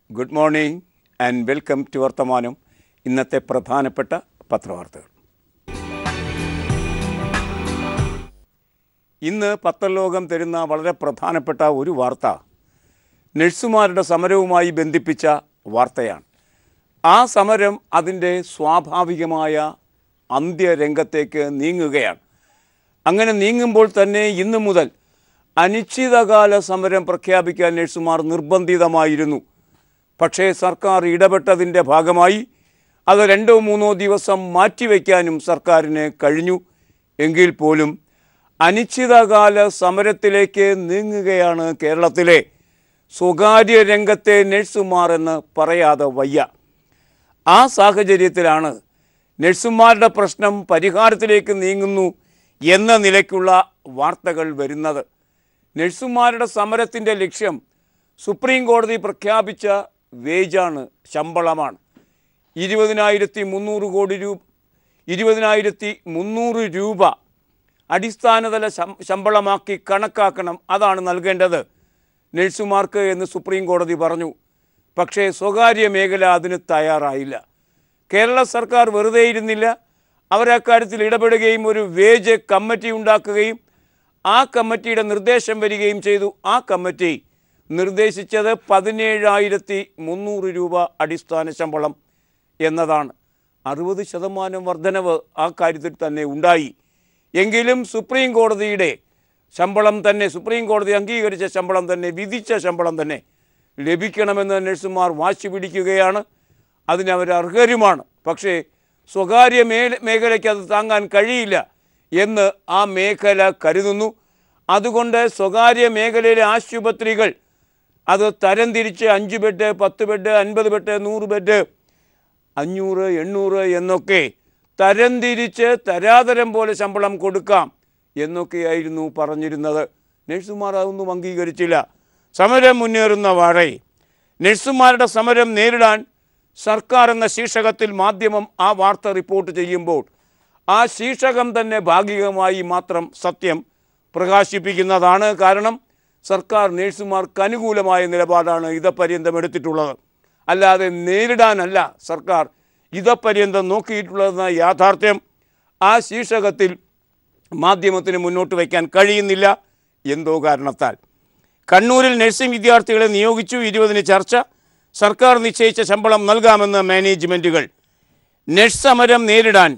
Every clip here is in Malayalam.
good morning and welcome to വർത്തമാനം ഇന്നത്തെ പ്രധാനപ്പെട്ട പത്രവാർത്തകൾ ഇന്ന് പത്രലോകം തരുന്ന വളരെ പ്രധാനപ്പെട്ട ഒരു വാർത്ത നഴ്സുമാരുടെ സമരവുമായി ബന്ധിപ്പിച്ച വാർത്തയാണ് ആ സമരം അതിൻ്റെ സ്വാഭാവികമായ അന്ത്യരംഗത്തേക്ക് നീങ്ങുകയാണ് അങ്ങനെ നീങ്ങുമ്പോൾ തന്നെ ഇന്നു മുതൽ അനിശ്ചിതകാല സമരം പ്രഖ്യാപിക്കാൻ നഴ്സുമാർ നിർബന്ധിതമായിരുന്നു പക്ഷേ സർക്കാർ ഇടപെട്ടതിൻ്റെ ഭാഗമായി അത് രണ്ടോ മൂന്നോ ദിവസം മാറ്റിവെക്കാനും സർക്കാരിന് കഴിഞ്ഞു എങ്കിൽ പോലും അനിശ്ചിതകാല സമരത്തിലേക്ക് നീങ്ങുകയാണ് കേരളത്തിലെ സ്വകാര്യ രംഗത്തെ നഴ്സുമാർ എന്ന് പറയാതെ വയ്യ ആ സാഹചര്യത്തിലാണ് നഴ്സുമാരുടെ പ്രശ്നം പരിഹാരത്തിലേക്ക് നീങ്ങുന്നു എന്ന നിലയ്ക്കുള്ള വാർത്തകൾ വരുന്നത് നഴ്സുമാരുടെ സമരത്തിൻ്റെ ലക്ഷ്യം സുപ്രീം കോടതി പ്രഖ്യാപിച്ച വേജാണ് ശമ്പളമാണ് ഇരുപതിനായിരത്തി മുന്നൂറ് കോടി രൂപ ഇരുപതിനായിരത്തി മുന്നൂറ് രൂപ അടിസ്ഥാനതല ശം- ശമ്പളമാക്കി കണക്കാക്കണം അതാണ് നൽകേണ്ടത് നഴ്സുമാർക്ക് എന്ന് സുപ്രീം കോടതി പറഞ്ഞു പക്ഷേ സ്വകാര്യ മേഖല അതിന് തയ്യാറായില്ല കേരള സർക്കാർ വെറുതെ ഇരുന്നില്ല അവരക്കാര്യത്തിൽ ഇടപെടുകയും ഒരു വേജ് കമ്മിറ്റി ഉണ്ടാക്കുകയും ആ കമ്മിറ്റിയുടെ നിർദ്ദേശം വരികയും ചെയ്തു ആ കമ്മിറ്റി നിർദ്ദേശിച്ചത് പതിനേഴായിരത്തി മുന്നൂറ് രൂപ അടിസ്ഥാന ശമ്പളം എന്നതാണ് അറുപത് ശതമാനം വർധനവ് ആ കാര്യത്തിൽ തന്നെ ഉണ്ടായി എങ്കിലും സുപ്രീം കോടതിയുടെ ശമ്പളം തന്നെ സുപ്രീം കോടതി അംഗീകരിച്ച ശമ്പളം തന്നെ വിധിച്ച ശമ്പളം തന്നെ ലഭിക്കണമെന്ന് നഴ്സുമാർ വാശി പിടിക്കുകയാണ് അതിനവർ അർഹരുമാണ് പക്ഷേ സ്വകാര്യ മേ മേഖലയ്ക്ക് അത് താങ്ങാൻ കഴിയില്ല എന്ന് ആ മേഖല കരുതുന്നു അതുകൊണ്ട് സ്വകാര്യ മേഖലയിലെ ആശുപത്രികൾ അത് തരംതിരിച്ച് അഞ്ച് ബെഡ് പത്ത് ബെഡ് അൻപത് ബെഡ് നൂറ് ബെഡ് അഞ്ഞൂറ് എണ്ണൂറ് എന്നൊക്കെ തരംതിരിച്ച് തരാതരം പോലെ ശമ്പളം കൊടുക്കാം എന്നൊക്കെയായിരുന്നു പറഞ്ഞിരുന്നത് നഴ്സുമാർ അതൊന്നും അംഗീകരിച്ചില്ല സമരം മുന്നേറുന്ന വാഴെ നഴ്സുമാരുടെ സമരം നേരിടാൻ സർക്കാർ എന്ന ശീർഷകത്തിൽ മാധ്യമം ആ വാർത്ത റിപ്പോർട്ട് ചെയ്യുമ്പോൾ ആ ശീർഷകം തന്നെ ഭാഗികമായി മാത്രം സത്യം പ്രകാശിപ്പിക്കുന്നതാണ് കാരണം സർക്കാർ നഴ്സുമാർക്ക് അനുകൂലമായ നിലപാടാണ് ഇതപര്യന്തം എടുത്തിട്ടുള്ളത് അല്ലാതെ നേരിടാനല്ല സർക്കാർ ഇതപര്യന്തം നോക്കിയിട്ടുള്ളതെന്ന യാഥാർത്ഥ്യം ആ ശീർഷകത്തിൽ മാധ്യമത്തിന് മുന്നോട്ട് വയ്ക്കാൻ കഴിയുന്നില്ല എന്തോ കാരണത്താൽ കണ്ണൂരിൽ നഴ്സിംഗ് വിദ്യാർത്ഥികളെ നിയോഗിച്ചു ഇരുപതിന് ചർച്ച സർക്കാർ നിശ്ചയിച്ച ശമ്പളം നൽകാമെന്ന് മാനേജ്മെൻറ്റുകൾ നഴ്സ് സമരം നേരിടാൻ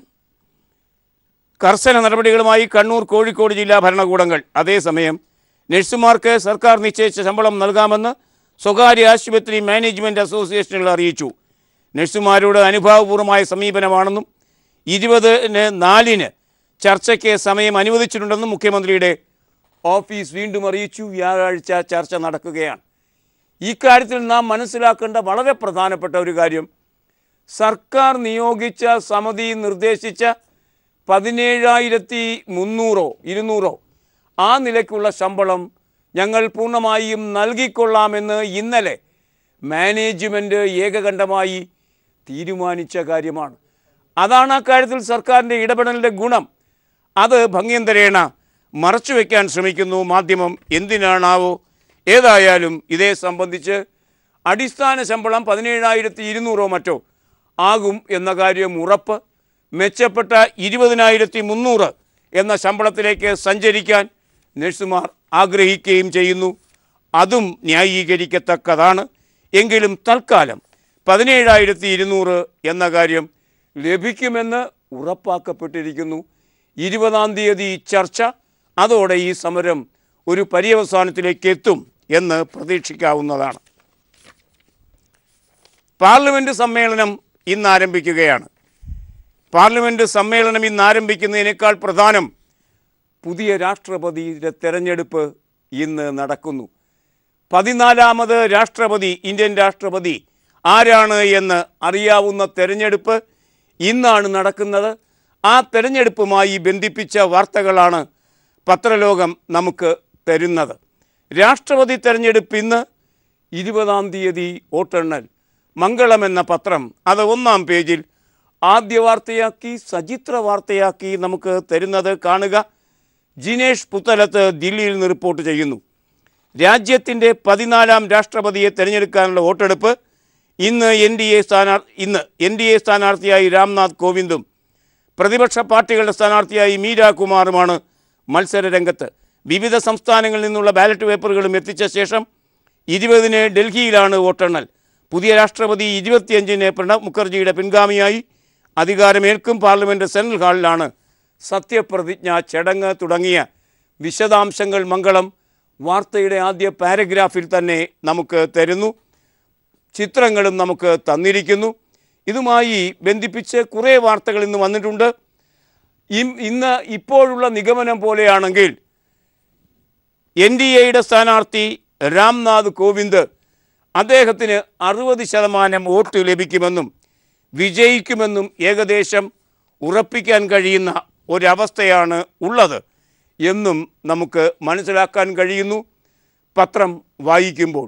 കർശന നടപടികളുമായി കണ്ണൂർ കോഴിക്കോട് ജില്ലാ ഭരണകൂടങ്ങൾ അതേസമയം നഴ്സുമാർക്ക് സർക്കാർ നിശ്ചയിച്ച ശമ്പളം നൽകാമെന്ന് സ്വകാര്യ ആശുപത്രി മാനേജ്മെൻറ്റ് അസോസിയേഷനുകൾ അറിയിച്ചു നഴ്സുമാരോട് അനുഭാവപൂർവമായ സമീപനമാണെന്നും ഇരുപതിന് നാലിന് ചർച്ചയ്ക്ക് സമയം അനുവദിച്ചിട്ടുണ്ടെന്നും മുഖ്യമന്ത്രിയുടെ ഓഫീസ് വീണ്ടും അറിയിച്ചു വ്യാഴാഴ്ച ചർച്ച നടക്കുകയാണ് ഇക്കാര്യത്തിൽ നാം മനസ്സിലാക്കേണ്ട വളരെ പ്രധാനപ്പെട്ട ഒരു കാര്യം സർക്കാർ നിയോഗിച്ച സമിതി നിർദ്ദേശിച്ച പതിനേഴായിരത്തി മുന്നൂറോ ഇരുന്നൂറോ ആ നിലയ്ക്കുള്ള ശമ്പളം ഞങ്ങൾ പൂർണ്ണമായും നൽകിക്കൊള്ളാമെന്ന് ഇന്നലെ മാനേജ്മെൻറ്റ് ഏകകണ്ഠമായി തീരുമാനിച്ച കാര്യമാണ് അതാണ് ആ കാര്യത്തിൽ സർക്കാരിൻ്റെ ഇടപെടലിൻ്റെ ഗുണം അത് ഭംഗ്യന്തരേണ മറച്ചുവെക്കാൻ ശ്രമിക്കുന്നു മാധ്യമം എന്തിനാണാവോ ഏതായാലും ഇതേ സംബന്ധിച്ച് അടിസ്ഥാന ശമ്പളം പതിനേഴായിരത്തി ഇരുന്നൂറോ മറ്റോ ആകും എന്ന കാര്യം ഉറപ്പ് മെച്ചപ്പെട്ട ഇരുപതിനായിരത്തി മുന്നൂറ് എന്ന ശമ്പളത്തിലേക്ക് സഞ്ചരിക്കാൻ നഴ്സുമാർ ആഗ്രഹിക്കുകയും ചെയ്യുന്നു അതും ന്യായീകരിക്കത്തക്കതാണ് എങ്കിലും തൽക്കാലം പതിനേഴായിരത്തി ഇരുന്നൂറ് എന്ന കാര്യം ലഭിക്കുമെന്ന് ഉറപ്പാക്കപ്പെട്ടിരിക്കുന്നു ഇരുപതാം തീയതി ചർച്ച അതോടെ ഈ സമരം ഒരു പര്യവസാനത്തിലേക്ക് എത്തും എന്ന് പ്രതീക്ഷിക്കാവുന്നതാണ് പാർലമെൻറ്റ് സമ്മേളനം ഇന്ന് ആരംഭിക്കുകയാണ് പാർലമെൻറ്റ് സമ്മേളനം ഇന്ന് ആരംഭിക്കുന്നതിനേക്കാൾ പ്രധാനം പുതിയ രാഷ്ട്രപതിയുടെ തെരഞ്ഞെടുപ്പ് ഇന്ന് നടക്കുന്നു പതിനാലാമത് രാഷ്ട്രപതി ഇന്ത്യൻ രാഷ്ട്രപതി ആരാണ് എന്ന് അറിയാവുന്ന തെരഞ്ഞെടുപ്പ് ഇന്നാണ് നടക്കുന്നത് ആ തെരഞ്ഞെടുപ്പുമായി ബന്ധിപ്പിച്ച വാർത്തകളാണ് പത്രലോകം നമുക്ക് തരുന്നത് രാഷ്ട്രപതി തെരഞ്ഞെടുപ്പ് ഇന്ന് ഇരുപതാം തീയതി വോട്ടെണ്ണൽ മംഗളം എന്ന പത്രം അത് ഒന്നാം പേജിൽ ആദ്യ വാർത്തയാക്കി സചിത്ര വാർത്തയാക്കി നമുക്ക് തരുന്നത് കാണുക ജിനേഷ് പുത്തലത്ത് ദില്ലിയിൽ നിന്ന് റിപ്പോർട്ട് ചെയ്യുന്നു രാജ്യത്തിൻ്റെ പതിനാലാം രാഷ്ട്രപതിയെ തിരഞ്ഞെടുക്കാനുള്ള വോട്ടെടുപ്പ് ഇന്ന് എൻ ഡി എ സ്ഥാനാർത്ഥി ഇന്ന് എൻ ഡി എ സ്ഥാനാർത്ഥിയായി രാംനാഥ് കോവിന്ദും പ്രതിപക്ഷ പാർട്ടികളുടെ സ്ഥാനാർത്ഥിയായി മീര കുമാറുമാണ് മത്സര രംഗത്ത് വിവിധ സംസ്ഥാനങ്ങളിൽ നിന്നുള്ള ബാലറ്റ് പേപ്പറുകളും എത്തിച്ച ശേഷം ഇരുപതിന് ഡൽഹിയിലാണ് വോട്ടെണ്ണൽ പുതിയ രാഷ്ട്രപതി ഇരുപത്തിയഞ്ചിന് പ്രണബ് മുഖർജിയുടെ പിൻഗാമിയായി അധികാരമേൽക്കും പാർലമെൻറ്റ് സെൻട്രൽ ഹാളിലാണ് സത്യപ്രതിജ്ഞ ചടങ്ങ് തുടങ്ങിയ വിശദാംശങ്ങൾ മംഗളം വാർത്തയുടെ ആദ്യ പാരഗ്രാഫിൽ തന്നെ നമുക്ക് തരുന്നു ചിത്രങ്ങളും നമുക്ക് തന്നിരിക്കുന്നു ഇതുമായി ബന്ധിപ്പിച്ച് കുറേ വാർത്തകൾ ഇന്ന് വന്നിട്ടുണ്ട് ഇം- ഇന്ന് ഇപ്പോഴുള്ള നിഗമനം പോലെയാണെങ്കിൽ എൻ ഡി എയുടെ സ്ഥാനാർത്ഥി രാംനാഥ് കോവിന്ദ് അദ്ദേഹത്തിന് അറുപത് ശതമാനം വോട്ട് ലഭിക്കുമെന്നും വിജയിക്കുമെന്നും ഏകദേശം ഉറപ്പിക്കാൻ കഴിയുന്ന ഒരവസ്ഥയാണ് ഉള്ളത് എന്നും നമുക്ക് മനസ്സിലാക്കാൻ കഴിയുന്നു പത്രം വായിക്കുമ്പോൾ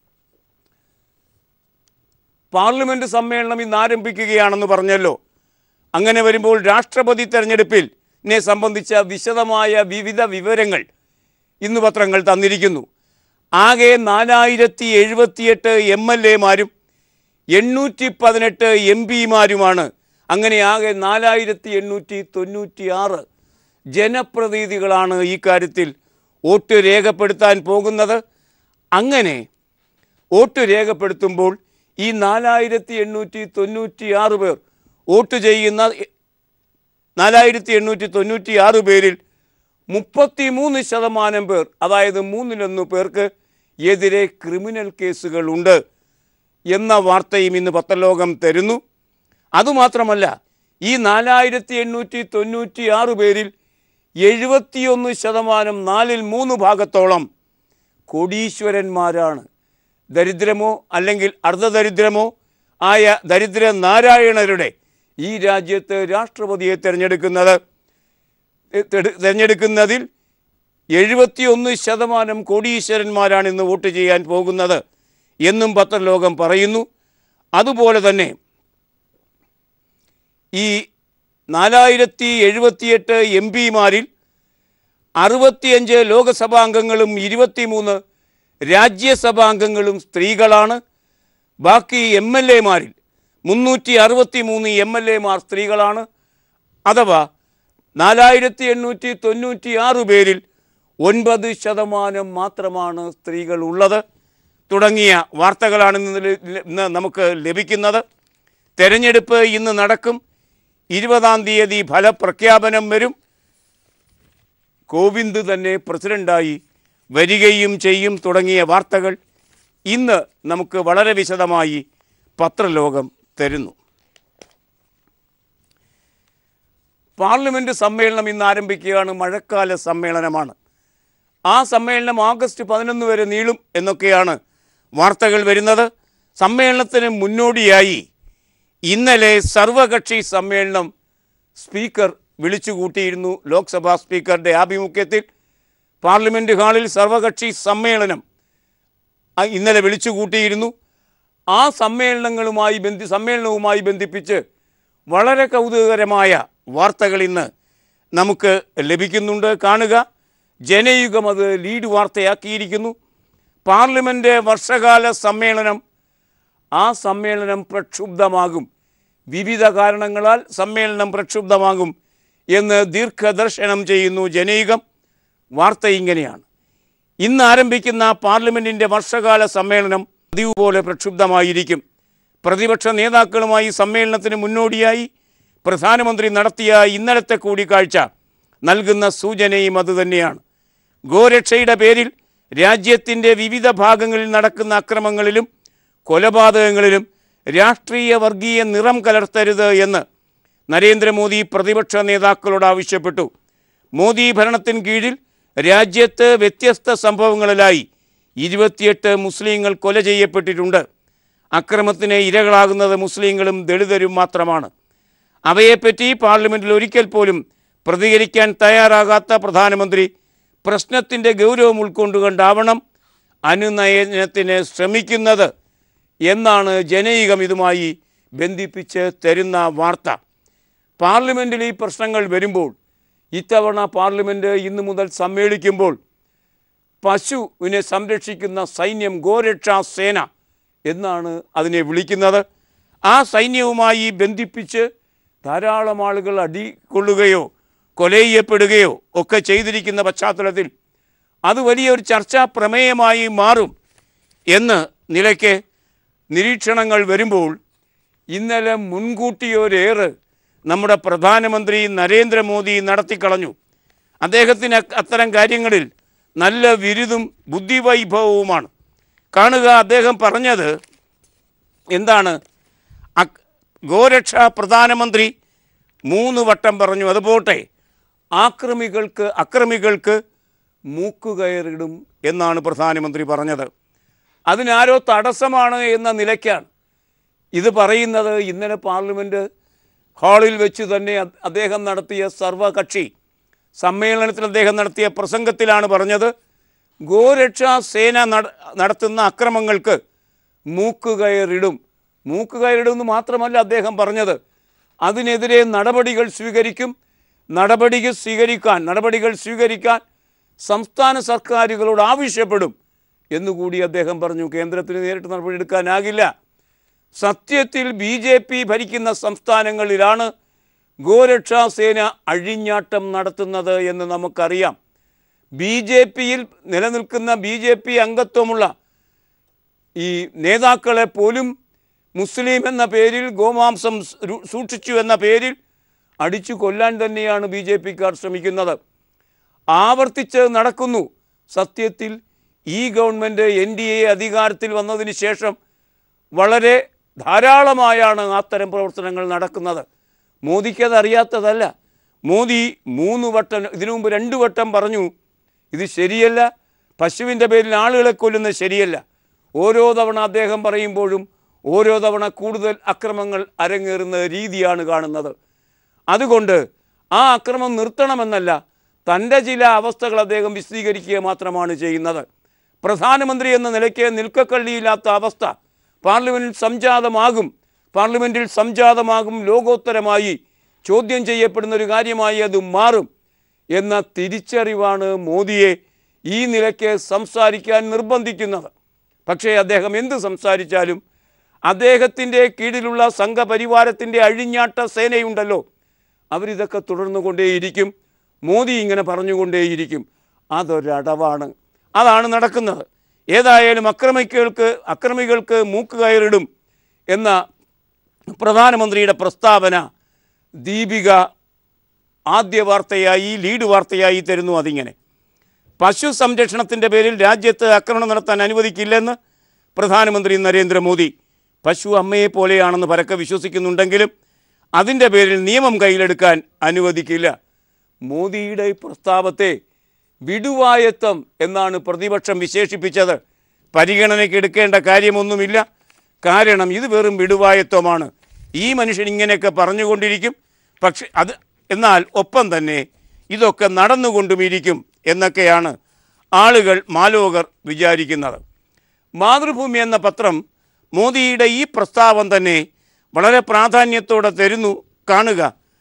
പാർലമെൻറ്റ് സമ്മേളനം ഇന്ന് ആരംഭിക്കുകയാണെന്ന് പറഞ്ഞല്ലോ അങ്ങനെ വരുമ്പോൾ രാഷ്ട്രപതി തെരഞ്ഞെടുപ്പിൽ നെ സംബന്ധിച്ച വിശദമായ വിവിധ വിവരങ്ങൾ ഇന്ന് പത്രങ്ങൾ തന്നിരിക്കുന്നു ആകെ നാലായിരത്തി എഴുപത്തിയെട്ട് എം എൽ എമാരും എണ്ണൂറ്റി പതിനെട്ട് എം പിമാരുമാണ് അങ്ങനെ ആകെ നാലായിരത്തി എണ്ണൂറ്റി തൊണ്ണൂറ്റി ആറ് ജനപ്രതിനിധികളാണ് ഈ കാര്യത്തിൽ വോട്ട് രേഖപ്പെടുത്താൻ പോകുന്നത് അങ്ങനെ വോട്ട് രേഖപ്പെടുത്തുമ്പോൾ ഈ നാലായിരത്തി എണ്ണൂറ്റി തൊണ്ണൂറ്റി ആറ് പേർ വോട്ട് ചെയ്യുന്ന നാലായിരത്തി എണ്ണൂറ്റി തൊണ്ണൂറ്റി ആറ് പേരിൽ മുപ്പത്തി മൂന്ന് ശതമാനം പേർ അതായത് മൂന്നിലൊന്ന് പേർക്ക് എതിരെ ക്രിമിനൽ കേസുകളുണ്ട് എന്ന വാർത്തയും ഇന്ന് പത്രലോകം തരുന്നു അതുമാത്രമല്ല ഈ നാലായിരത്തി എണ്ണൂറ്റി തൊണ്ണൂറ്റി ആറ് പേരിൽ എഴുപത്തിയൊന്ന് ശതമാനം നാലിൽ മൂന്ന് ഭാഗത്തോളം കോടീശ്വരന്മാരാണ് ദരിദ്രമോ അല്ലെങ്കിൽ അർദ്ധദരിദ്രമോ ആയ ദരിദ്ര നാരായണരുടെ ഈ രാജ്യത്ത് രാഷ്ട്രപതിയെ തിരഞ്ഞെടുക്കുന്നത് തെട്- തിരഞ്ഞെടുക്കുന്നതിൽ എഴുപത്തിയൊന്ന് ശതമാനം കോടീശ്വരന്മാരാണ് ഇന്ന് വോട്ട് ചെയ്യാൻ പോകുന്നത് എന്നും പത്രലോകം പറയുന്നു അതുപോലെ തന്നെ ഈ നാലായിരത്തി എഴുപത്തിയെട്ട് എം പിമാരിൽ അറുപത്തിയഞ്ച് ലോകസഭാംഗങ്ങളും ഇരുപത്തിമൂന്ന് രാജ്യസഭാംഗങ്ങളും സ്ത്രീകളാണ് ബാക്കി എം എൽ എമാരിൽ മുന്നൂറ്റി അറുപത്തി മൂന്ന് എം എൽ എമാർ സ്ത്രീകളാണ് അഥവാ നാലായിരത്തി എണ്ണൂറ്റി തൊണ്ണൂറ്റി ആറ് പേരിൽ ഒൻപത് ശതമാനം മാത്രമാണ് സ്ത്രീകൾ ഉള്ളത് തുടങ്ങിയ വാർത്തകളാണ് ഇന്ന് ല- ഇന്ന് നമുക്ക് ലഭിക്കുന്നത് തെരഞ്ഞെടുപ്പ് ഇന്ന് നടക്കും ഇരുപതാം തീയതി ഫലപ്രഖ്യാപനം വരും കോവിന്ദ് തന്നെ പ്രസിഡന്റായി വരികയും ചെയ്യും തുടങ്ങിയ വാർത്തകൾ ഇന്ന് നമുക്ക് വളരെ വിശദമായി പത്രലോകം തരുന്നു പാർലമെൻറ്റ് സമ്മേളനം ഇന്ന് ആരംഭിക്കുകയാണ് മഴക്കാല സമ്മേളനമാണ് ആ സമ്മേളനം ആഗസ്റ്റ് പതിനൊന്ന് വരെ നീളും എന്നൊക്കെയാണ് വാർത്തകൾ വരുന്നത് സമ്മേളനത്തിന് മുന്നോടിയായി ഇന്നലെ സർവകക്ഷി സമ്മേളനം സ്പീക്കർ വിളിച്ചുകൂട്ടിയിരുന്നു ലോക്സഭാ സ്പീക്കറുടെ ആഭിമുഖ്യത്തിൽ പാർലമെൻറ്റ് ഹാളിൽ സർവകക്ഷി സമ്മേളനം ആ ഇന്നലെ വിളിച്ചുകൂട്ടിയിരുന്നു ആ സമ്മേളനങ്ങളുമായി ബന്ധി സമ്മേളനവുമായി ബന്ധിപ്പിച്ച് വളരെ കൗതുകകരമായ വാർത്തകൾ ഇന്ന് നമുക്ക് ലഭിക്കുന്നുണ്ട് കാണുക ജനയുഗം അത് ലീഡ് വാർത്തയാക്കിയിരിക്കുന്നു പാർലമെൻറ്റ് വർഷകാല സമ്മേളനം ആ സമ്മേളനം പ്രക്ഷുബ്ധമാകും വിവിധ കാരണങ്ങളാൽ സമ്മേളനം പ്രക്ഷുബ്ധമാകും എന്ന് ദീർഘദർശനം ചെയ്യുന്നു ജനയുഗം വാർത്ത ഇങ്ങനെയാണ് ഇന്ന് ആരംഭിക്കുന്ന പാർലമെൻറ്റിൻ്റെ വർഷകാല സമ്മേളനം പതിവ് പോലെ പ്രക്ഷുബ്ധമായിരിക്കും പ്രതിപക്ഷ നേതാക്കളുമായി സമ്മേളനത്തിന് മുന്നോടിയായി പ്രധാനമന്ത്രി നടത്തിയ ഇന്നലത്തെ കൂടിക്കാഴ്ച നൽകുന്ന സൂചനയും അതുതന്നെയാണ് ഗോരക്ഷയുടെ പേരിൽ രാജ്യത്തിൻ്റെ വിവിധ ഭാഗങ്ങളിൽ നടക്കുന്ന അക്രമങ്ങളിലും കൊലപാതകങ്ങളിലും രാഷ്ട്രീയ വർഗീയ നിറം കലർത്തരുത് എന്ന് നരേന്ദ്രമോദി പ്രതിപക്ഷ നേതാക്കളോട് ആവശ്യപ്പെട്ടു മോദി ഭരണത്തിന് കീഴിൽ രാജ്യത്ത് വ്യത്യസ്ത സംഭവങ്ങളിലായി ഇരുപത്തിയെട്ട് മുസ്ലിങ്ങൾ കൊല ചെയ്യപ്പെട്ടിട്ടുണ്ട് അക്രമത്തിന് ഇരകളാകുന്നത് മുസ്ലിങ്ങളും ദളിതരും മാത്രമാണ് അവയെപ്പറ്റി പാർലമെൻറ്റിൽ ഒരിക്കൽ പോലും പ്രതികരിക്കാൻ തയ്യാറാകാത്ത പ്രധാനമന്ത്രി പ്രശ്നത്തിൻ്റെ ഗൗരവം ഉൾക്കൊണ്ടുകൊണ്ടാവണം അനുനയനത്തിന് ശ്രമിക്കുന്നത് എന്നാണ് ജനയുഗം ഇതുമായി ബന്ധിപ്പിച്ച് തരുന്ന വാർത്ത പാർലമെൻറ്റിൽ ഈ പ്രശ്നങ്ങൾ വരുമ്പോൾ ഇത്തവണ പാർലമെൻറ്റ് ഇന്നു മുതൽ സമ്മേളിക്കുമ്പോൾ പശുവിനെ സംരക്ഷിക്കുന്ന സൈന്യം ഗോരക്ഷാ സേന എന്നാണ് അതിനെ വിളിക്കുന്നത് ആ സൈന്യവുമായി ബന്ധിപ്പിച്ച് ധാരാളം ആളുകൾ അടികൊള്ളുകയോ കൊല ചെയ്യപ്പെടുകയോ ഒക്കെ ചെയ്തിരിക്കുന്ന പശ്ചാത്തലത്തിൽ അത് വലിയൊരു ചർച്ചാ പ്രമേയമായി മാറും എന്ന് നിലയ്ക്ക് നിരീക്ഷണങ്ങൾ വരുമ്പോൾ ഇന്നലെ മുൻകൂട്ടിയൊരേറ് നമ്മുടെ പ്രധാനമന്ത്രി നരേന്ദ്രമോദി നടത്തിക്കളഞ്ഞു അദ്ദേഹത്തിന് അ- അത്തരം കാര്യങ്ങളിൽ നല്ല വിരുതും ബുദ്ധിവൈഭവവുമാണ് കാണുക അദ്ദേഹം പറഞ്ഞത് എന്താണ് അക്- ഗോരക്ഷാ പ്രധാനമന്ത്രി മൂന്ന് വട്ടം പറഞ്ഞു അത് പോട്ടെ ആക്രമികൾക്ക് അക്രമികൾക്ക് മൂക്കുകയറിടും എന്നാണ് പ്രധാനമന്ത്രി പറഞ്ഞത് അതിനാരോ തടസ്സമാണ് എന്ന നിലയ്ക്കാണ് ഇത് പറയുന്നത് ഇന്നലെ പാർലമെൻറ്റ് ഹാളിൽ വെച്ച് തന്നെ അ- അദ്ദേഹം നടത്തിയ സർവകക്ഷി സമ്മേളനത്തിൽ അദ്ദേഹം നടത്തിയ പ്രസംഗത്തിലാണ് പറഞ്ഞത് ഗോരക്ഷാ സേന നട നടത്തുന്ന അക്രമങ്ങൾക്ക് മൂക്കുകയറിടും മൂക്കുകയറിടും എന്ന് മാത്രമല്ല അദ്ദേഹം പറഞ്ഞത് അതിനെതിരെ നടപടികൾ സ്വീകരിക്കും നടപടികൾ സ്വീകരിക്കാൻ നടപടികൾ സ്വീകരിക്കാൻ സംസ്ഥാന സർക്കാരുകളോട് ആവശ്യപ്പെടും എന്നുകൂടി അദ്ദേഹം പറഞ്ഞു കേന്ദ്രത്തിന് നേരിട്ട് നടപടിയെടുക്കാനാകില്ല സത്യത്തിൽ ബി ജെ പി ഭരിക്കുന്ന സംസ്ഥാനങ്ങളിലാണ് ഗോരക്ഷാ സേന അഴിഞ്ഞാട്ടം നടത്തുന്നത് എന്ന് നമുക്കറിയാം ബി ജെ പിയിൽ നിലനിൽക്കുന്ന ബി ജെ പി അംഗത്വമുള്ള ഈ നേതാക്കളെ പോലും മുസ്ലിം എന്ന പേരിൽ ഗോമാംസം സൂ- സൂക്ഷിച്ചു എന്ന പേരിൽ അടിച്ചു കൊല്ലാൻ തന്നെയാണ് ബി ജെ പിക്കാർ ശ്രമിക്കുന്നത് ആവർത്തിച്ച് നടക്കുന്നു സത്യത്തിൽ ഈ ഗവൺമെൻറ് എൻ ഡി എ അധികാരത്തിൽ വന്നതിന് ശേഷം വളരെ ധാരാളമായാണ് അത്തരം പ്രവർത്തനങ്ങൾ നടക്കുന്നത് മോദിക്കത് അറിയാത്തതല്ല മോദി മൂന്ന് വട്ടം ഇതിനു മുമ്പ് രണ്ട് വട്ടം പറഞ്ഞു ഇത് ശരിയല്ല പശുവിൻ്റെ പേരിൽ ആളുകളെ കൊല്ലുന്നത് ശരിയല്ല ഓരോ തവണ അദ്ദേഹം പറയുമ്പോഴും ഓരോ തവണ കൂടുതൽ അക്രമങ്ങൾ അരങ്ങേറുന്ന രീതിയാണ് കാണുന്നത് അതുകൊണ്ട് ആ അക്രമം നിർത്തണമെന്നല്ല തൻ്റെ ചില അവസ്ഥകൾ അദ്ദേഹം വിശദീകരിക്കുക മാത്രമാണ് ചെയ്യുന്നത് പ്രധാനമന്ത്രി എന്ന നിലയ്ക്ക് നിൽക്കക്കള്ളിയില്ലാത്ത അവസ്ഥ പാർലമെൻറ്റിൽ സംജാതമാകും പാർലമെൻറ്റിൽ സംജാതമാകും ലോകോത്തരമായി ചോദ്യം ചെയ്യപ്പെടുന്ന ഒരു കാര്യമായി അത് മാറും എന്ന തിരിച്ചറിവാണ് മോദിയെ ഈ നിലയ്ക്ക് സംസാരിക്കാൻ നിർബന്ധിക്കുന്നത് പക്ഷേ അദ്ദേഹം എന്ത് സംസാരിച്ചാലും അദ്ദേഹത്തിൻ്റെ കീഴിലുള്ള സംഘപരിവാരത്തിൻ്റെ അഴിഞ്ഞാട്ട സേനയുണ്ടല്ലോ അവരിതൊക്കെ തുടർന്നു കൊണ്ടേയിരിക്കും മോദി ഇങ്ങനെ പറഞ്ഞുകൊണ്ടേയിരിക്കും അതൊരടവാണ് അതാണ് നടക്കുന്നത് ഏതായാലും അക്രമികൾക്ക് അക്രമികൾക്ക് മൂക്ക് കയറിടും എന്ന പ്രധാനമന്ത്രിയുടെ പ്രസ്താവന ദീപിക ആദ്യ വാർത്തയായി ലീഡ് വാർത്തയായി തരുന്നു അതിങ്ങനെ പശു സംരക്ഷണത്തിൻ്റെ പേരിൽ രാജ്യത്ത് ആക്രമണം നടത്താൻ അനുവദിക്കില്ലെന്ന് പ്രധാനമന്ത്രി നരേന്ദ്രമോദി പശു അമ്മയെ പോലെയാണെന്ന് പരക്കെ വിശ്വസിക്കുന്നുണ്ടെങ്കിലും അതിൻ്റെ പേരിൽ നിയമം കയ്യിലെടുക്കാൻ അനുവദിക്കില്ല മോദിയുടെ ഈ പ്രസ്താവത്തെ വിടുവായത്വം എന്നാണ് പ്രതിപക്ഷം വിശേഷിപ്പിച്ചത് പരിഗണനയ്ക്ക് എടുക്കേണ്ട കാര്യമൊന്നുമില്ല കാരണം ഇത് വെറും വിടുവായത്വമാണ് ഈ മനുഷ്യൻ ഇങ്ങനെയൊക്കെ പറഞ്ഞുകൊണ്ടിരിക്കും പക്ഷെ അത് എന്നാൽ ഒപ്പം തന്നെ ഇതൊക്കെ നടന്നുകൊണ്ടുമിരിക്കും എന്നൊക്കെയാണ് ആളുകൾ മാലോകർ വിചാരിക്കുന്നത് മാതൃഭൂമി എന്ന പത്രം മോദിയുടെ ഈ പ്രസ്താവം തന്നെ വളരെ പ്രാധാന്യത്തോടെ തരുന്നു കാണുക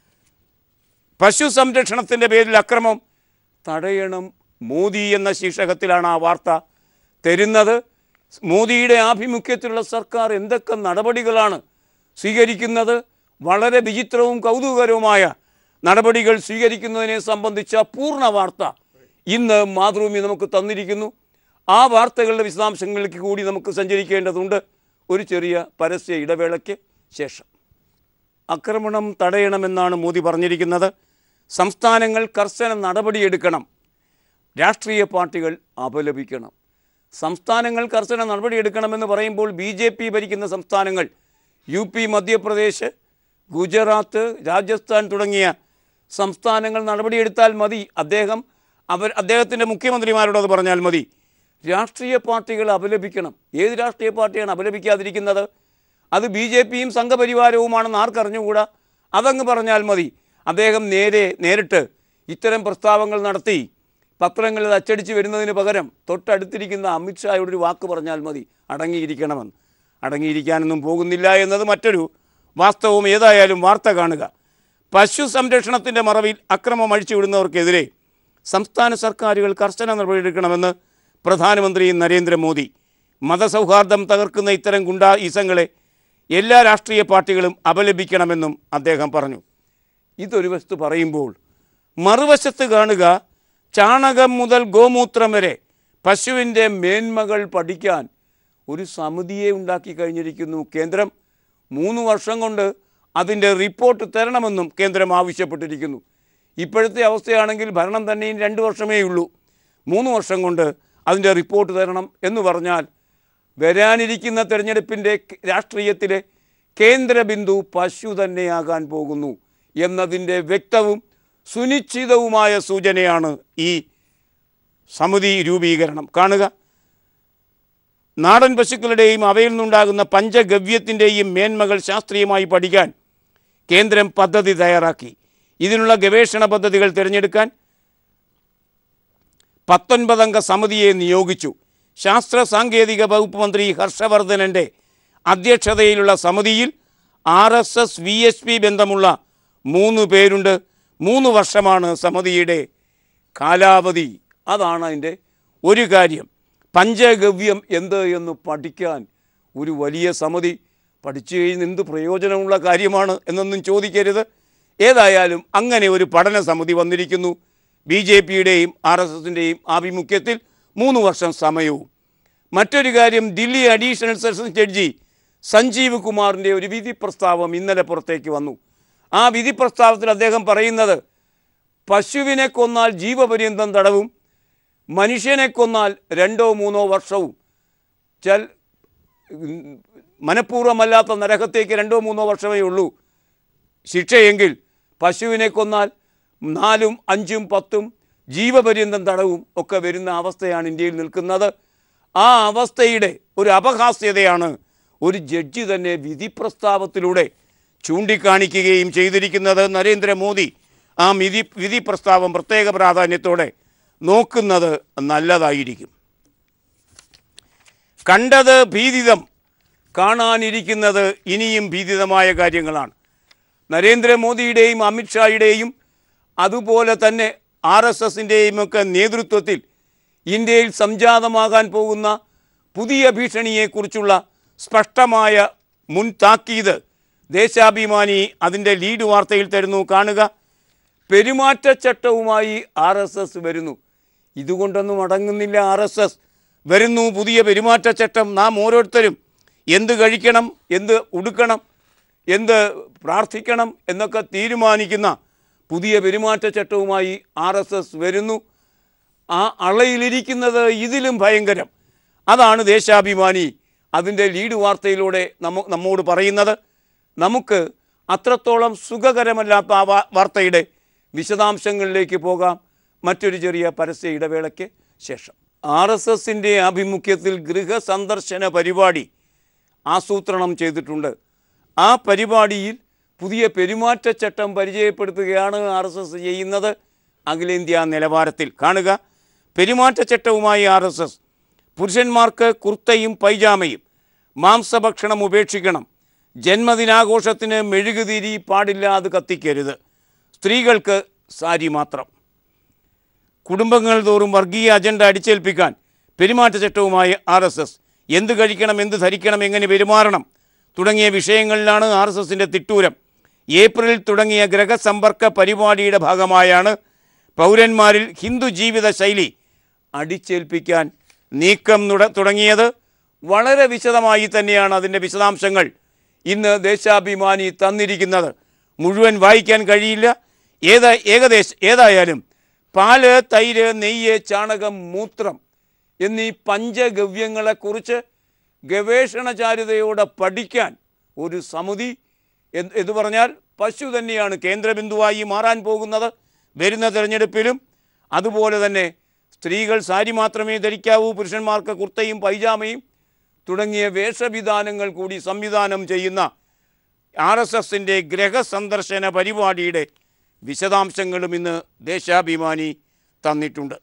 പശു സംരക്ഷണത്തിൻ്റെ പേരിൽ അക്രമം തടയണം മോദി എന്ന ശീർഷകത്തിലാണ് ആ വാർത്ത തരുന്നത് മോദിയുടെ ആഭിമുഖ്യത്തിലുള്ള സർക്കാർ എന്തൊക്കെ നടപടികളാണ് സ്വീകരിക്കുന്നത് വളരെ വിചിത്രവും കൗതുകകരവുമായ നടപടികൾ സ്വീകരിക്കുന്നതിനെ സംബന്ധിച്ച പൂർണ്ണ വാർത്ത ഇന്ന് മാതൃഭൂമി നമുക്ക് തന്നിരിക്കുന്നു ആ വാർത്തകളുടെ വിശദാംശങ്ങളിലേക്ക് കൂടി നമുക്ക് സഞ്ചരിക്കേണ്ടതുണ്ട് ഒരു ചെറിയ പരസ്യ ഇടവേളയ്ക്ക് ശേഷം ആക്രമണം തടയണമെന്നാണ് മോദി പറഞ്ഞിരിക്കുന്നത് സംസ്ഥാനങ്ങൾ കർശന നടപടിയെടുക്കണം രാഷ്ട്രീയ പാർട്ടികൾ അപലപിക്കണം സംസ്ഥാനങ്ങൾ കർശന നടപടിയെടുക്കണമെന്ന് പറയുമ്പോൾ ബി ജെ പി ഭരിക്കുന്ന സംസ്ഥാനങ്ങൾ യു പി മധ്യപ്രദേശ് ഗുജറാത്ത് രാജസ്ഥാൻ തുടങ്ങിയ സംസ്ഥാനങ്ങൾ നടപടിയെടുത്താൽ മതി അദ്ദേഹം അവർ അദ്ദേഹത്തിൻ്റെ മുഖ്യമന്ത്രിമാരോട് അത് പറഞ്ഞാൽ മതി രാഷ്ട്രീയ പാർട്ടികൾ അപലപിക്കണം ഏത് രാഷ്ട്രീയ പാർട്ടിയാണ് അപലപിക്കാതിരിക്കുന്നത് അത് ബി ജെ പിയും സംഘപരിവാരവുമാണെന്ന് ആർക്കറിഞ്ഞുകൂടാ അതങ്ങ് പറഞ്ഞാൽ മതി അദ്ദേഹം നേരെ നേരിട്ട് ഇത്തരം പ്രസ്താവങ്ങൾ നടത്തി പത്രങ്ങളിൽ അത് അച്ചടിച്ച് വരുന്നതിന് പകരം തൊട്ടടുത്തിരിക്കുന്ന അമിത്ഷായോട് ഒരു വാക്ക് പറഞ്ഞാൽ മതി അടങ്ങിയിരിക്കണമെന്ന് അടങ്ങിയിരിക്കാനൊന്നും പോകുന്നില്ല എന്നത് മറ്റൊരു വാസ്തവവും ഏതായാലും വാർത്ത കാണുക പശു സംരക്ഷണത്തിൻ്റെ മറവിൽ അക്രമം അഴിച്ചുവിടുന്നവർക്കെതിരെ സംസ്ഥാന സർക്കാരുകൾ കർശന നടപടിയെടുക്കണമെന്ന് പ്രധാനമന്ത്രി നരേന്ദ്രമോദി മതസൗഹാർദ്ദം തകർക്കുന്ന ഇത്തരം ഗുണ്ടാ ഈസങ്ങളെ എല്ലാ രാഷ്ട്രീയ പാർട്ടികളും അപലപിക്കണമെന്നും അദ്ദേഹം പറഞ്ഞു ഇതൊരു വസ്തു പറയുമ്പോൾ മറുവശത്ത് കാണുക ചാണകം മുതൽ ഗോമൂത്രം വരെ പശുവിൻ്റെ മേന്മകൾ പഠിക്കാൻ ഒരു സമിതിയെ ഉണ്ടാക്കി കഴിഞ്ഞിരിക്കുന്നു കേന്ദ്രം മൂന്ന് വർഷം കൊണ്ട് അതിൻ്റെ റിപ്പോർട്ട് തരണമെന്നും കേന്ദ്രം ആവശ്യപ്പെട്ടിരിക്കുന്നു ഇപ്പോഴത്തെ അവസ്ഥയാണെങ്കിൽ ഭരണം തന്നെയും രണ്ട് വർഷമേ ഉള്ളൂ മൂന്ന് വർഷം കൊണ്ട് അതിൻ്റെ റിപ്പോർട്ട് തരണം എന്ന് പറഞ്ഞാൽ വരാനിരിക്കുന്ന തെരഞ്ഞെടുപ്പിൻ്റെ രാഷ്ട്രീയത്തിലെ കേന്ദ്ര ബിന്ദു പശു തന്നെയാകാൻ പോകുന്നു എന്നതിൻ്റെ വ്യക്തവും സുനിശ്ചിതവുമായ സൂചനയാണ് ഈ സമിതി രൂപീകരണം കാണുക നാടൻ പശുക്കളുടെയും അവയിൽ നിന്നുണ്ടാകുന്ന പഞ്ചഗവ്യത്തിൻ്റെയും മേന്മകൾ ശാസ്ത്രീയമായി പഠിക്കാൻ കേന്ദ്രം പദ്ധതി തയ്യാറാക്കി ഇതിനുള്ള ഗവേഷണ പദ്ധതികൾ തിരഞ്ഞെടുക്കാൻ പത്തൊൻപതംഗ സമിതിയെ നിയോഗിച്ചു ശാസ്ത്ര സാങ്കേതിക വകുപ്പ് മന്ത്രി ഹർഷവർദ്ധനൻ്റെ അധ്യക്ഷതയിലുള്ള സമിതിയിൽ R S S V S P ബന്ധമുള്ള മൂന്ന് പേരുണ്ട് മൂന്ന് വർഷമാണ് സമിതിയുടെ കാലാവധി അതാണ് അതിൻ്റെ ഒരു കാര്യം പഞ്ചഗവ്യം എന്ത് എന്ന് പഠിക്കാൻ ഒരു വലിയ സമിതി പഠിച്ചു കഴിഞ്ഞ് എന്ത് പ്രയോജനമുള്ള കാര്യമാണ് എന്നൊന്നും ചോദിക്കരുത് ഏതായാലും അങ്ങനെ ഒരു പഠന സമിതി വന്നിരിക്കുന്നു ബി ജെ പിയുടെയും ആർ എസ് എസിൻ്റെയും ആഭിമുഖ്യത്തിൽ മൂന്ന് വർഷം സമയവും മറ്റൊരു കാര്യം Delhi additional session judge Sanjeev കുമാറിൻ്റെ ഒരു വിധി പ്രസ്താവം ഇന്നലെ പുറത്തേക്ക് വന്നു ആ വിധി പ്രസ്താവത്തിൽ അദ്ദേഹം പറയുന്നത് പശുവിനെ കൊന്നാൽ ജീവപര്യന്തം തടവും മനുഷ്യനെ കൊന്നാൽ രണ്ടോ മൂന്നോ വർഷവും ചൽ മനഃപൂർവ്വമല്ലാത്ത നരകത്തേക്ക് രണ്ടോ മൂന്നോ വർഷമേ ഉള്ളൂ ശിക്ഷയെങ്കിൽ പശുവിനെ കൊന്നാൽ നാലും അഞ്ചും പത്തും ജീവപര്യന്തം തടവും ഒക്കെ വരുന്ന അവസ്ഥയാണ് ഇന്ത്യയിൽ നിൽക്കുന്നത് ആ അവസ്ഥയുടെ ഒരു അപഹാസ്യതയാണ് ഒരു ജഡ്ജി തന്നെ വിധി പ്രസ്താവത്തിലൂടെ ചൂണ്ടിക്കാണിക്കുകയും ചെയ്തിരിക്കുന്നത് നരേന്ദ്രമോദി ആ വിധി വിധി പ്രസ്താവം പ്രത്യേക പ്രാധാന്യത്തോടെ നോക്കുന്നത് നല്ലതായിരിക്കും കണ്ടത് ഭീതിതം കാണാനിരിക്കുന്നത് ഇനിയും ഭീതിതമായ കാര്യങ്ങളാണ് നരേന്ദ്രമോദിയുടെയും അമിത്ഷായുടെയും അതുപോലെ തന്നെ ആർ എസ് എസിൻ്റെയും ഒക്കെ നേതൃത്വത്തിൽ ഇന്ത്യയിൽ സംജാതമാകാൻ പോകുന്ന പുതിയ ഭീഷണിയെക്കുറിച്ചുള്ള സ്പഷ്ടമായ മുൻ താക്കീത് ദേശാഭിമാനി അതിൻ്റെ ലീഡ് വാർത്തയിൽ തരുന്നു കാണുക പെരുമാറ്റച്ചട്ടവുമായി ആർ എസ് എസ് വരുന്നു ഇതുകൊണ്ടൊന്നും അടങ്ങുന്നില്ല ആർ എസ് എസ് വരുന്നു പുതിയ പെരുമാറ്റച്ചട്ടം നാം ഓരോരുത്തരും എന്ത് കഴിക്കണം എന്ത് ഉടുക്കണം എന്ത് പ്രാർത്ഥിക്കണം എന്നൊക്കെ തീരുമാനിക്കുന്ന പുതിയ പെരുമാറ്റച്ചട്ടവുമായി ആർ എസ് എസ് വരുന്നു ആ അളയിലിരിക്കുന്നത് ഇതിലും ഭയങ്കരം അതാണ് ദേശാഭിമാനി അതിൻ്റെ ലീഡ് വാർത്തയിലൂടെ നമ്മ നമ്മോട് പറയുന്നത് നമുക്ക് അത്രത്തോളം സുഖകരമല്ലാത്ത ആ വാ- വാർത്തയുടെ വിശദാംശങ്ങളിലേക്ക് പോകാം മറ്റൊരു ചെറിയ പരസ്യ ഇടവേളയ്ക്ക് ശേഷം ആർ എസ് എസിൻ്റെ ആഭിമുഖ്യത്തിൽ ഗൃഹസന്ദർശന പരിപാടി ആസൂത്രണം ചെയ്തിട്ടുണ്ട് ആ പരിപാടിയിൽ പുതിയ പെരുമാറ്റച്ചട്ടം പരിചയപ്പെടുത്തുകയാണ് ആർ എസ് എസ് ചെയ്യുന്നത് അഖിലേന്ത്യാ നിലവാരത്തിൽ കാണുക പെരുമാറ്റച്ചട്ടവുമായി ആർ എസ് എസ് പുരുഷന്മാർക്ക് കുർത്തയും പൈജാമയും മാംസഭക്ഷണം ഉപേക്ഷിക്കണം ജന്മദിനാഘോഷത്തിന് മെഴുകുതിരി പാടില്ല അത് കത്തിക്കരുത് സ്ത്രീകൾക്ക് സാരി മാത്രം കുടുംബങ്ങൾ തോറും വർഗീയ അജണ്ട അടിച്ചേൽപ്പിക്കാൻ പെരുമാറ്റച്ചട്ടവുമായി ആർ എസ് എസ് എന്ത് കഴിക്കണം എന്ത് ധരിക്കണം എങ്ങനെ പെരുമാറണം തുടങ്ങിയ വിഷയങ്ങളിലാണ് ആർ എസ് എസിൻ്റെ തിട്ടൂരം ഏപ്രിലിൽ തുടങ്ങിയ ഗ്രഹസമ്പർക്ക പരിപാടിയുടെ ഭാഗമായാണ് പൗരന്മാരിൽ ഹിന്ദു ജീവിത ശൈലി അടിച്ചേൽപ്പിക്കാൻ നീക്കം നുട തുടങ്ങിയത് വളരെ വിശദമായി തന്നെയാണ് അതിൻ്റെ വിശദാംശങ്ങൾ ഇന്ന് ദേശാഭിമാനി തന്നിരിക്കുന്നത് മുഴുവൻ വായിക്കാൻ കഴിയില്ല ഏതാ ഏകദേശം ഏതായാലും പാല് തൈര് നെയ്യ് ചാണകം മൂത്രം എന്നീ പഞ്ചഗവ്യങ്ങളെക്കുറിച്ച് ഗവേഷണചാരുതയോടെ പഠിക്കാൻ ഒരു സമിതി എന്ന് എന്ന് പറഞ്ഞാൽ പശു തന്നെയാണ് കേന്ദ്രബിന്ദുവായി മാറാൻ പോകുന്നത് വരുന്ന തെരഞ്ഞെടുപ്പിലും അതുപോലെ തന്നെ സ്ത്രീകൾ സാരി മാത്രമേ ധരിക്കാവൂ പുരുഷന്മാർക്ക് കുർത്തയും പൈജാമയും തുടങ്ങിയ വേഷവിധാനങ്ങൾ കൂടി സംവിധാനം ചെയ്യുന്ന ആർ എസ് എസിൻ്റെ ഗ്രഹസന്ദർശന പരിപാടിയുടെ വിശദാംശങ്ങളും ഇന്ന് ദേശാഭിമാനി തന്നിട്ടുണ്ട്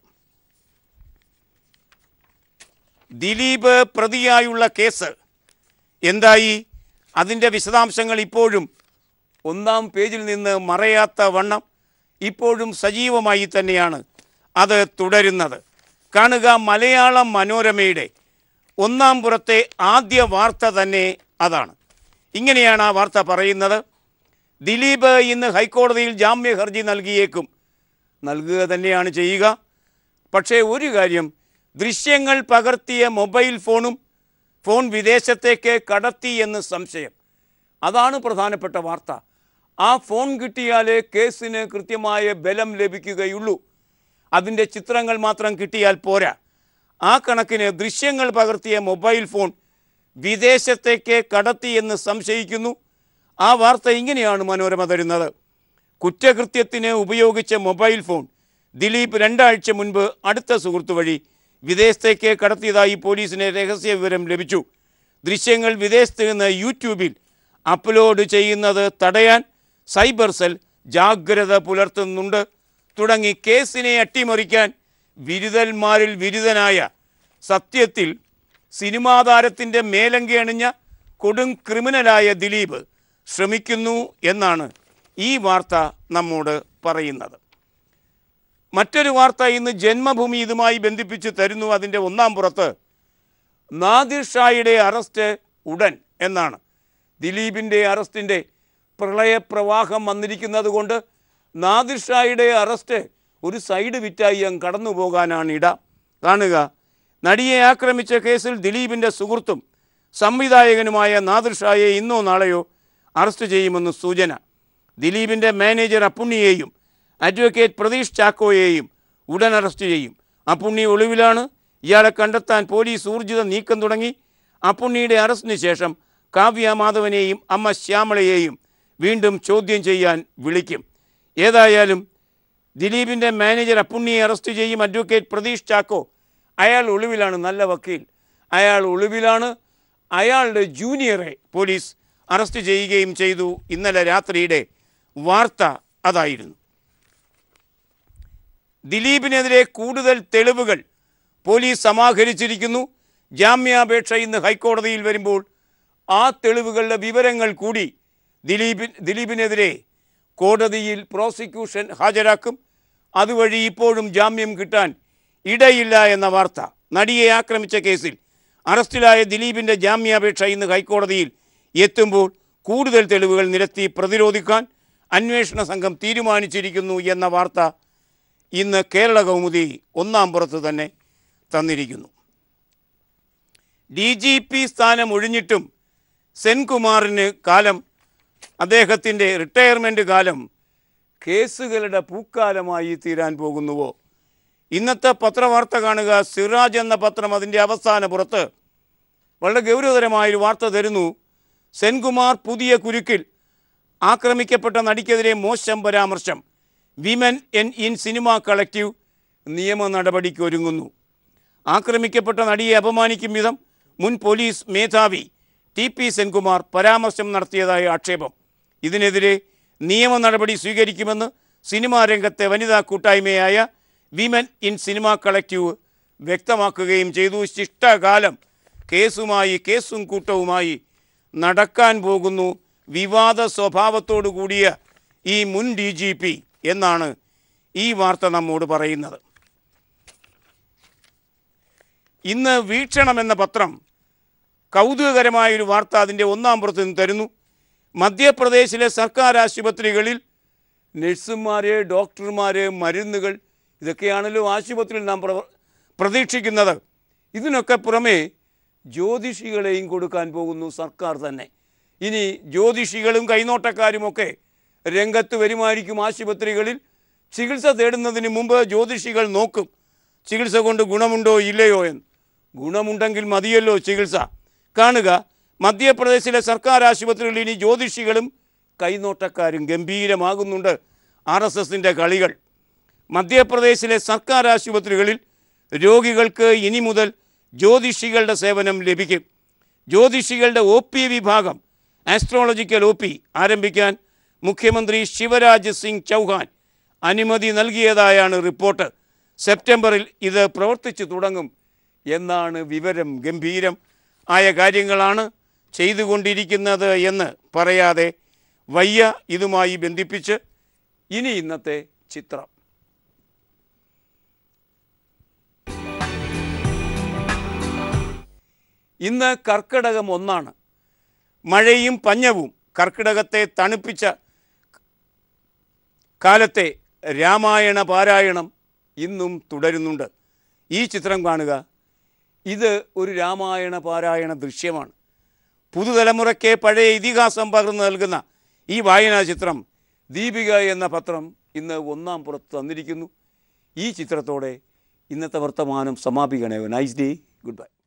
ദിലീപ് പ്രതിയായുള്ള കേസ് എന്തായി അതിൻ്റെ വിശദാംശങ്ങൾ ഇപ്പോഴും ഒന്നാം പേജിൽ നിന്ന് മറയാത്ത വണ്ണം ഇപ്പോഴും സജീവമായി തന്നെയാണ് അത് തുടരുന്നത് കാണുക മലയാളം മനോരമയുടെ ഒന്നാം പുറത്തെ ആദ്യ വാർത്ത തന്നെ അതാണ് ഇങ്ങനെയാണ് ആ വാർത്ത പറയുന്നത് ദിലീപ് ഇന്ന് ഹൈക്കോടതിയിൽ ജാമ്യ ഹർജി നൽകിയേക്കും നൽകുക തന്നെയാണ് ചെയ്യുക പക്ഷേ ഒരു കാര്യം ദൃശ്യങ്ങൾ പകർത്തിയ മൊബൈൽ ഫോണും ഫോൺ വിദേശത്തേക്ക് കടത്തി എന്ന് സംശയം അതാണ് പ്രധാനപ്പെട്ട വാർത്ത ആ ഫോൺ കിട്ടിയാലേ കേസിന് കൃത്യമായ ബലം ലഭിക്കുകയുള്ളൂ അതിൻ്റെ ചിത്രങ്ങൾ മാത്രം കിട്ടിയാൽ പോരാ ആ കണക്കിന് ദൃശ്യങ്ങൾ പകർത്തിയ മൊബൈൽ ഫോൺ വിദേശത്തേക്ക് കടത്തി എന്ന് സംശയിക്കുന്നു ആ വാർത്ത ഇങ്ങനെയാണ് മനോരമ തരുന്നത് കുറ്റകൃത്യത്തിന് ഉപയോഗിച്ച മൊബൈൽ ഫോൺ ദിലീപ് രണ്ടാഴ്ച മുൻപ് അടുത്ത സുഹൃത്തു വഴി വിദേശത്തേക്ക് കടത്തിയതായി പോലീസിന് രഹസ്യ വിവരം ലഭിച്ചു ദൃശ്യങ്ങൾ വിദേശത്ത് നിന്ന് യൂട്യൂബിൽ അപ്ലോഡ് ചെയ്യുന്നത് തടയാൻ സൈബർ സെൽ ജാഗ്രത പുലർത്തുന്നുണ്ട് തുടങ്ങി കേസിനെ അട്ടിമറിക്കാൻ ബിരുദന്മാരിൽ ബിരുദനായ സത്യത്തിൽ സിനിമാ താരത്തിൻ്റെ മേലങ്കി അണിഞ്ഞ കൊടും ക്രിമിനലായ ദിലീപ് ശ്രമിക്കുന്നു എന്നാണ് ഈ വാർത്ത നമ്മോട് പറയുന്നത് മറ്റൊരു വാർത്ത ഇന്ന് ജന്മഭൂമി ഇതുമായി ബന്ധിപ്പിച്ച് തരുന്നു അതിൻ്റെ ഒന്നാം പുറത്ത് നാദിർ ഷായുടെ അറസ്റ്റ് ഉടൻ എന്നാണ് ദിലീപിൻ്റെ അറസ്റ്റിൻ്റെ പ്രളയപ്രവാഹം വന്നിരിക്കുന്നത് കൊണ്ട് നാദിർ ഷായുടെ അറസ്റ്റ് ഒരു സൈഡ് വിറ്റായി അങ്ങ് കടന്നു പോകാനാണ് ഇട കാണുക നടിയെ ആക്രമിച്ച കേസിൽ ദിലീപിൻ്റെ സുഹൃത്തും സംവിധായകനുമായ നാദിർ ഷായെ ഇന്നോ നാളെയോ അറസ്റ്റ് ചെയ്യുമെന്ന് സൂചന ദിലീപിൻ്റെ മാനേജർ അപ്പുണ്ണിയെയും അഡ്വക്കേറ്റ് പ്രതീഷ് ചാക്കോയെയും ഉടൻ അറസ്റ്റ് ചെയ്യും അപ്പുണ്ണി ഒളിവിലാണ് ഇയാളെ കണ്ടെത്താൻ പോലീസ് ഊർജിത നീക്കം തുടങ്ങി അപ്പുണ്ണിയുടെ അറസ്റ്റിന് ശേഷം കാവ്യ മാധവനെയും അമ്മ ശ്യാമളയെയും വീണ്ടും ചോദ്യം ചെയ്യാൻ വിളിക്കും ഏതായാലും ദിലീപിൻ്റെ മാനേജർ അപ്പുണ്ണിയെ അറസ്റ്റ് ചെയ്യും അഡ്വക്കേറ്റ് പ്രതീഷ് ചാക്കോ അയാൾ ഒളിവിലാണ് നല്ല വക്കീൽ അയാൾ ഒളിവിലാണ് അയാളുടെ ജൂനിയറെ പോലീസ് അറസ്റ്റ് ചെയ്യുകയും ചെയ്തു ഇന്നലെ രാത്രിയുടെ വാർത്ത അതായിരുന്നു ദിലീപിനെതിരെ കൂടുതൽ തെളിവുകൾ പോലീസ് സമാഹരിച്ചിരിക്കുന്നു ജാമ്യാപേക്ഷ ഇന്ന് ഹൈക്കോടതിയിൽ വരുമ്പോൾ ആ തെളിവുകളുടെ വിവരങ്ങൾ കൂടി ദിലീപ് ദിലീപിനെതിരെ കോടതിയിൽ പ്രോസിക്യൂഷൻ ഹാജരാക്കും അതുവഴി ഇപ്പോഴും ജാമ്യം കിട്ടാൻ ഇടയില്ല എന്ന വാർത്ത നടിയെ ആക്രമിച്ച കേസിൽ അറസ്റ്റിലായ ദിലീപിൻ്റെ ജാമ്യാപേക്ഷ ഇന്ന് ഹൈക്കോടതിയിൽ എത്തുമ്പോൾ കൂടുതൽ തെളിവുകൾ നിരത്തി പ്രതിരോധിക്കാൻ അന്വേഷണ സംഘം തീരുമാനിച്ചിരിക്കുന്നു എന്ന വാർത്ത ഇന്ന് കേരള കൗമുദി ഒന്നാം പുറത്ത് തന്നെ തന്നിരിക്കുന്നു ഡി ജി പി സ്ഥാനം ഒഴിഞ്ഞിട്ടും സെൻകുമാറിന് കാലം അദ്ദേഹത്തിൻ്റെ റിട്ടയർമെൻറ്റ് കാലം കേസുകളുടെ പൂക്കാലമായി തീരാൻ പോകുന്നുവോ ഇന്നത്തെ പത്രവാർത്ത കാണുക സിറാജ് എന്ന പത്രം അതിൻ്റെ അവസാന പുറത്ത് വളരെ ഗൗരവതരമായൊരു വാർത്ത തരുന്നു സെൻകുമാർ പുതിയ കുരുക്കിൽ ആക്രമിക്കപ്പെട്ട നടിക്കെതിരെ മോശം പരാമർശം വിമൻ എൻ ഇൻ സിനിമ കളക്റ്റീവ് നിയമ നടപടിക്ക് ഒരുങ്ങുന്നു ആക്രമിക്കപ്പെട്ട നടിയെ അപമാനിക്കും വിധം മുൻ പോലീസ് മേധാവി ടി പി സെൻകുമാർ പരാമർശം നടത്തിയതായ ആക്ഷേപം ഇതിനെതിരെ നിയമ നടപടി സ്വീകരിക്കുമെന്ന് സിനിമാ രംഗത്തെ വനിതാ കൂട്ടായ്മയായ വിമൻ ഇൻ സിനിമ കളക്റ്റീവ് വ്യക്തമാക്കുകയും ചെയ്തു ശിഷ്ടകാലം കേസുമായി കേസും കൂട്ടവുമായി നടക്കാൻ പോകുന്നു വിവാദ സ്വഭാവത്തോടു കൂടിയ ഈ മുൻ ഡി ജി പി എന്നാണ് ഈ വാർത്ത നമ്മോട് പറയുന്നത് ഇന്ന് വീക്ഷണം എന്ന പത്രം കൗതുകകരമായൊരു വാർത്ത അതിൻ്റെ ഒന്നാം പുറത്ത് നിന്ന് തരുന്നു മധ്യപ്രദേശിലെ സർക്കാർ ആശുപത്രികളിൽ നഴ്സുമാരെ ഡോക്ടർമാരെ മരുന്നുകൾ ഇതൊക്കെയാണല്ലോ ആശുപത്രിയിൽ നാം പ്രവ- പ്രതീക്ഷിക്കുന്നത് ഇതിനൊക്കെ പുറമെ ജ്യോതിഷികളെയും കൊടുക്കാൻ പോകുന്നു സർക്കാർ തന്നെ ഇനി ജ്യോതിഷികളും കൈനോട്ടക്കാരുമൊക്കെ രംഗത്ത് വരുമായിരിക്കും ആശുപത്രികളിൽ ചികിത്സ തേടുന്നതിന് മുമ്പ് ജ്യോതിഷികൾ നോക്കും ചികിത്സ കൊണ്ട് ഗുണമുണ്ടോ ഇല്ലയോ എന്ന് ഗുണമുണ്ടെങ്കിൽ മതിയല്ലോ ചികിത്സ കാണുക മധ്യപ്രദേശിലെ സർക്കാർ ആശുപത്രികളിൽ ഇനി ജ്യോതിഷികളും കൈനോട്ടക്കാരും ഗംഭീരമാകുന്നുണ്ട് ആർ എസ് എസിൻ്റെ കളികൾ മധ്യപ്രദേശിലെ സർക്കാർ ആശുപത്രികളിൽ രോഗികൾക്ക് ഇനി മുതൽ ജ്യോതിഷികളുടെ സേവനം ലഭിക്കും ജ്യോതിഷികളുടെ ഒ പി വിഭാഗം ആസ്ട്രോളജിക്കൽ ഒ പി ആരംഭിക്കാൻ മുഖ്യമന്ത്രി ശിവരാജ് സിംഗ് ചൗഹാൻ അനുമതി നൽകിയതായാണ് റിപ്പോർട്ട് സെപ്റ്റംബറിൽ ഇത് പ്രവർത്തിച്ചു തുടങ്ങും എന്നാണ് വിവരം ഗംഭീരം ആയ കാര്യങ്ങളാണ് ചെയ്തുകൊണ്ടിരിക്കുന്നത് എന്ന് പറയാതെ വയ്യ ഇതുമായി ബന്ധിപ്പിച്ച് ഇനി ഇന്നത്തെ ചിത്രം ഇന്ന് കർക്കിടകം ഒന്നാണ് മഴയും പഞ്ഞവും കർക്കിടകത്തെ തണുപ്പിച്ച കാലത്തെ രാമായണ പാരായണം ഇന്നും തുടരുന്നുണ്ട് ഈ ചിത്രം കാണുക ഇത് ഒരു രാമായണ പാരായണ ദൃശ്യമാണ് പുതുതലമുറയ്ക്ക് പഴയ ഇതിഹാസം പകർന്നു നൽകുന്ന ഈ വായനാ ചിത്രം ദീപിക എന്ന പത്രം ഇന്ന് ഒന്നാം പുറത്ത് തന്നിരിക്കുന്നു ഈ ചിത്രത്തോടെ ഇന്നത്തെ വർത്തമാനം സമാപിക്കണേ നൈസ് ഡേ ഗുഡ് ബൈ